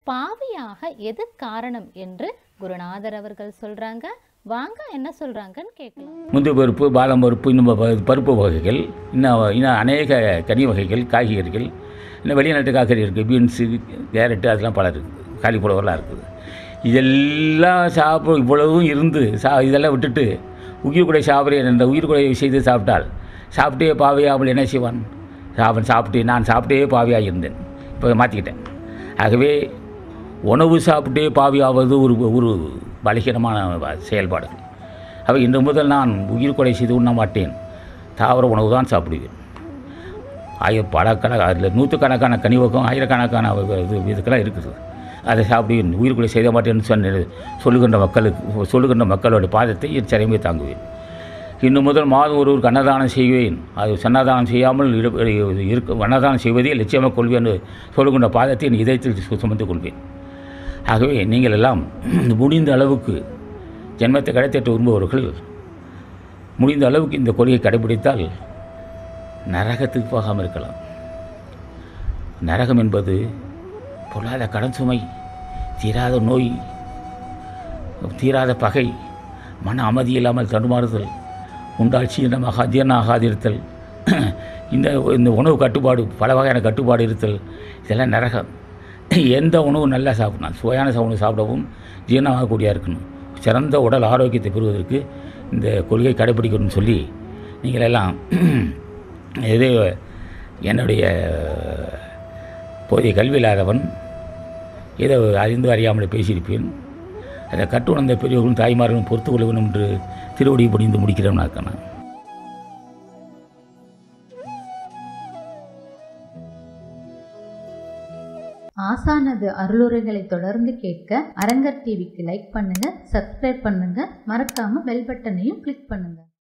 பாவியாக எது காரணம் என்று குருநாதர் அவர்கள் சொல்றாங்க வாங்க என்ன சொல்றாங்கன்னு கேட்கலாம் முந்திரி பருப்பு பாதாம் பருப்பு இன்னும் ப- பருப்பு வகைகள் இன்னும் இன்னும் அநேக கனி வகைகள் காய்கறிகள் இன்னும் வெளிநாட்டு காய்கறி இருக்குது பீன்ஸு கேரட்டு அதெல்லாம் பல இருக்குது காலிஃப்ளவர்லாம் இருக்குது இதெல்லாம் சாப்பிட இவ்வளவும் இருந்து சா இதெல்லாம் விட்டுட்டு உயிர் கூட சாப்பிட்றேன் என்ற உயிர் கூட செய்து சாப்பிட்டால் சாப்பிட்டே பாவியாமல் என்ன செய்வான் அவன் சாப்பிட்டு நான் சாப்பிட்டே பாவியாக இருந்தேன் இப்போ மாற்றிக்கிட்டேன் ஆகவே உணவு சாப்பிட்டே பாவியாவது ஒரு ஒரு பலகீனமான வ- செயல்பாடுகள் அவை இன்று முதல் நான் உயிர் கொலை செய்து உண்ண மாட்டேன் தாவர உணவு தான் சாப்பிடுவேன் ஆயிர பல அதில் நூற்றுக்கணக்கான கனிவகம் ஆயிரக்கணக்கான வ- இது இதுக்கெல்லாம் இருக்குது அதை சாப்பிடுவேன் உயிர் கொலை செய்ய மாட்டேன்னு சொன்ன சொல்லுகின்ற மக்களுக்கு சொல்லுகின்ற மக்களோட பாதத்தை என் சிறைமை தாங்குவேன் இன்னும் முதல் மாதம் ஒருவருக்கு அன்னதானம் செய்வேன் அது சன்னதானம் செய்யாமல் இரு- இரு- இருக்க அன்னதானம் செய்வதே லட்சியமாக கொள்வேன் என்று சொல்லுகின்ற பாதத்தை என் இதயத்தில் சு- சுமந்து கொள்வேன் ஆகவே நீங்கள் எல்லாம் முடிந்த அளவுக்கு ஜென்மத்தை கடைத்தேற்ற விரும்புபவர்கள் முடிந்த அளவுக்கு இந்த கொள்கையை கடைபிடித்தால் நரகத்துக்கு போகாமல் இருக்கலாம் நரகம் என்பது பொல்லாத கடன் சுமை தீராத நோய் தீராத பகை மன அமைதி இல்லாமல் தடுமாறுதல் உண்டால் சீனமாக ஜீரணாகாதிருத்தல் இந்த இந்த உணவு கட்டுப்பாடு பல வகையான கட்டுப்பாடு இருத்தல் இதெல்லாம் நரகம் எந்த உணவு நல்லா சாப்பிடணும் சுவையான உணவு சாப்பிடவும் ஜீரணமாகக்கூடிய இருக்கணும் சிறந்த உடல் ஆரோக்கியத்தை பெறுவதற்கு இந்த கொள்கை கடைபிடிக்கணும்னு சொல்லி நீங்கள் எல்லாம் இது என்னுடைய போதிய கல்வி இல்லாதவன் ஏதோ அறிந்து அறியாமல் பேசியிருப்பேன் அதை கட்டுணர்ந்த பெரியவர்களும் தாய்மார்களும் பொறுத்து கொள்ள வேண்டும் என்று திருவடி பணிந்து முடிக்கிறேன் நான் ஆசானது அருளுரைகளை தொடர்ந்து கேட்க அரங்கர் டிவிக்கு லைக் பண்ணுங்க சப்ஸ்கிரைப் பண்ணுங்க மறக்காம பெல் பட்டனையும் கிளிக் பண்ணுங்க